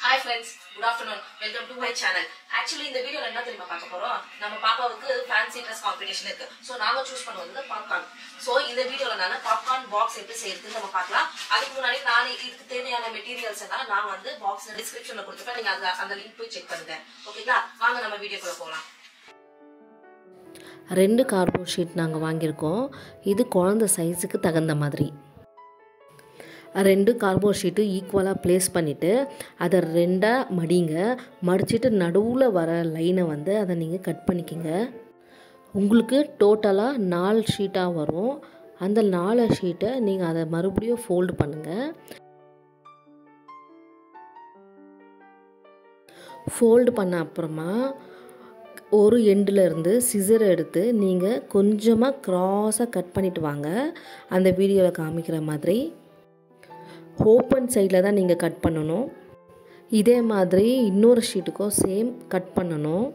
hi friends good afternoon welcome to my channel actually இந்த வீடியோல என்ன தெரியுமா பார்க்க போறோம் நம்ம பாப்பாவுக்கு ஃபேன்சி ட்ரெஸ் காம்படிஷன் இருக்கு ஸோ நாங்க சூஸ் பண்ணுவது பாப்கார்ன் ஸோ இந்த வீடியோல நான் பாப்கார்ன் பாக்ஸ் எப்படி செய்யறதுன்னு நம்ம பார்க்கலாம் அதுக்கு முன்னாடி நான் இதுக்கு தேவையான மெட்டீரியல்ஸ் எல்லாம் நான் வந்து பாக்ஸ்ல டிஸ்கிரிப்ஷன்ல கொடுத்துருப்பேன் நீங்க அந்த அந்த லிங்க் போய் செக் பண்ணுங்க ஓகேங்களா வாங்க நம்ம வீடியோக்குள்ள போகலாம் ரெண்டு கார்போர்ட் ஷீட் நாங்கள் வாங்கியிருக்கோம் இது குழந்த சைஸுக்கு தகுந்த மாதிரி ரெண்டு கார்போர்ட் ஷீட்டு ஈக்குவலாக ப்ளேஸ் பண்ணிவிட்டு அதை ரெண்டாக மடிங்க மடிச்சிட்டு நடுவில் வர லைனை வந்து அதை நீங்கள் கட் பண்ணிக்கிங்க உங்களுக்கு டோட்டலாக நாலு ஷீட்டாக வரும் அந்த நாலு ஷீட்டை நீங்கள் அதை மறுபடியும் ஃபோல்டு பண்ணுங்கள் ஃபோல்டு பண்ண அப்புறமா ஒரு எண்டில் இருந்து சிசர் எடுத்து நீங்கள் கொஞ்சமாக க்ராஸாக கட் பண்ணிட்டு வாங்க அந்த வீடியோவில் காமிக்கிற மாதிரி ஓப்பன் சைடில் தான் நீங்கள் கட் பண்ணணும் இதே மாதிரி இன்னொரு ஷீட்டுக்கும் சேம் கட் பண்ணணும்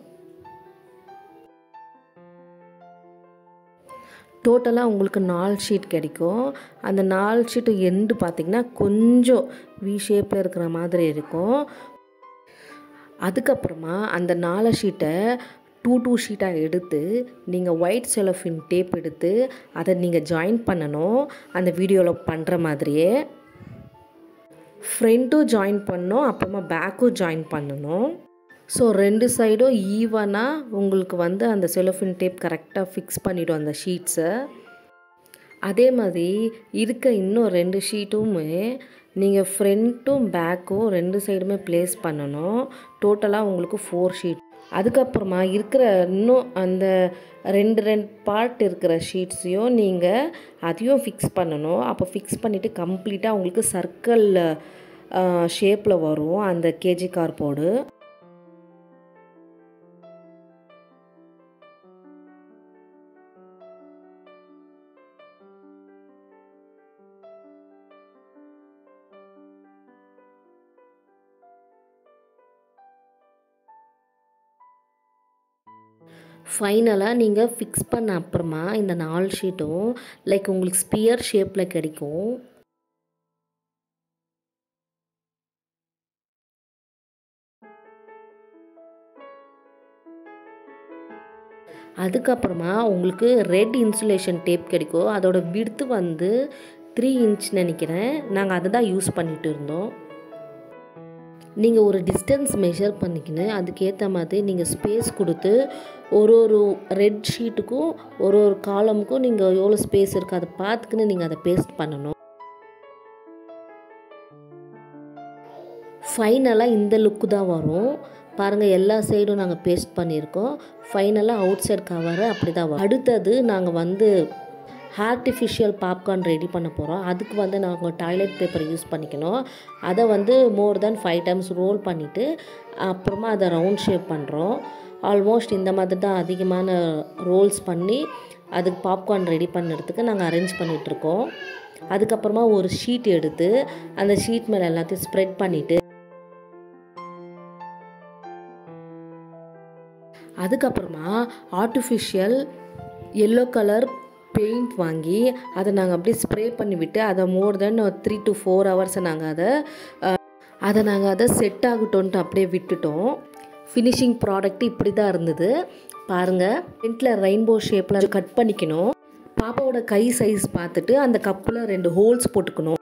டோட்டலாக உங்களுக்கு நாலு ஷீட் கிடைக்கும் அந்த நாலு ஷீட்டு எண்டு பார்த்திங்கன்னா கொஞ்சம் வி ஷேப்பில் இருக்கிற மாதிரி இருக்கும் அதுக்கப்புறமா அந்த நாலு ஷீட்டை டூ டூ ஷீட்டாக எடுத்து நீங்கள் ஒயிட் செலோஃபின் டேப் எடுத்து அதை நீங்கள் ஜாயின் பண்ணணும் அந்த வீடியோவில் பண்ணுற மாதிரியே ஃப்ரண்ட்டும் ஜாயின் பண்ணணும் அப்புறமா பேக்கும் ஜாயின் பண்ணணும் ஸோ ரெண்டு சைடும் ஈவனாக உங்களுக்கு வந்து அந்த செலோஃபின் டேப் கரெக்டாக ஃபிக்ஸ் பண்ணிவிடும் அந்த ஷீட்ஸை அதே மாதிரி இருக்க இன்னும் ரெண்டு ஷீட்டுமே நீங்கள் ஃப்ரண்ட்டும் பேக்கும் ரெண்டு சைடுமே ப்ளேஸ் பண்ணணும் டோட்டலாக உங்களுக்கு ஃபோர் ஷீட் அதுக்கப்புறமா இருக்கிற இன்னும் அந்த ரெண்டு ரெண்டு பார்ட் இருக்கிற ஷீட்ஸையும் நீங்கள் அதையும் ஃபிக்ஸ் பண்ணணும் அப்போ ஃபிக்ஸ் பண்ணிவிட்டு கம்ப்ளீட்டாக உங்களுக்கு சர்க்கிள் ஷேப்பில் வரும் அந்த கேஜி கார்போர்டு ஃபைனலாக நீங்கள் ஃபிக்ஸ் பண்ண அப்புறமா இந்த நாலு ஷீட்டும் லைக் உங்களுக்கு ஸ்பியர் ஷேப்பில் கிடைக்கும் அதுக்கப்புறமா உங்களுக்கு ரெட் இன்சுலேஷன் டேப் கிடைக்கும் அதோட விடுத்து வந்து த்ரீ இன்ச் நினைக்கிறேன் நாங்கள் அதை தான் யூஸ் பண்ணிகிட்டு இருந்தோம் நீங்கள் ஒரு டிஸ்டன்ஸ் மெஷர் பண்ணிக்கின்னு அதுக்கேற்ற மாதிரி நீங்கள் ஸ்பேஸ் கொடுத்து ஒரு ஒரு ரெட் ஷீட்டுக்கும் ஒரு ஒரு காலமுக்கும் நீங்கள் எவ்வளோ ஸ்பேஸ் இருக்குது அதை பார்த்துக்கின்னு நீங்கள் அதை பேஸ்ட் பண்ணணும் ஃபைனலாக இந்த லுக்கு தான் வரும் பாருங்கள் எல்லா சைடும் நாங்கள் பேஸ்ட் பண்ணியிருக்கோம் ஃபைனலாக அவுட் சைட் கவரு அப்படி தான் வரும் அடுத்தது நாங்கள் வந்து ஆர்டிஃபிஷியல் பாப்கார்ன் ரெடி பண்ண போகிறோம் அதுக்கு வந்து நாங்கள் டாய்லெட் பேப்பர் யூஸ் பண்ணிக்கணும் அதை வந்து more then five times roll பண்ணிவிட்டு அப்புறமா அதை ரவுண்ட் ஷேப் பண்ணுறோம் ஆல்மோஸ்ட் இந்த மாதிரி தான் அதிகமான ரோல்ஸ் பண்ணி அதுக்கு பாப்கார்ன் ரெடி பண்ணுறதுக்கு நாங்கள் அரேஞ்ச் பண்ணிகிட்ருக்கோம் அதுக்கப்புறமா ஒரு ஷீட் எடுத்து அந்த ஷீட் மேலே எல்லாத்தையும் ஸ்ப்ரெட் பண்ணிவிட்டு அதுக்கப்புறமா ஆர்டிஃபிஷியல் எல்லோ கலர் பெயிண்ட் வாங்கி அதை நாங்கள் அப்படியே ஸ்ப்ரே பண்ணிவிட்டு அதை more then three to four ஹவர்ஸை நாங்கள் அதை அதை நாங்கள் அதை செட் ஆகட்டோன்ட்டு அப்படியே விட்டுட்டோம் ஃபினிஷிங் ப்ராடக்ட் இப்படி தான் இருந்தது பாருங்கள் ஃப்ரண்ட்டில் ரெயின்போ ஷேப்பில் கட் பண்ணிக்கணும் பாப்பாவோட கை சைஸ் பார்த்துட்டு அந்த கப்பில் ரெண்டு ஹோல்ஸ் போட்டுக்கணும்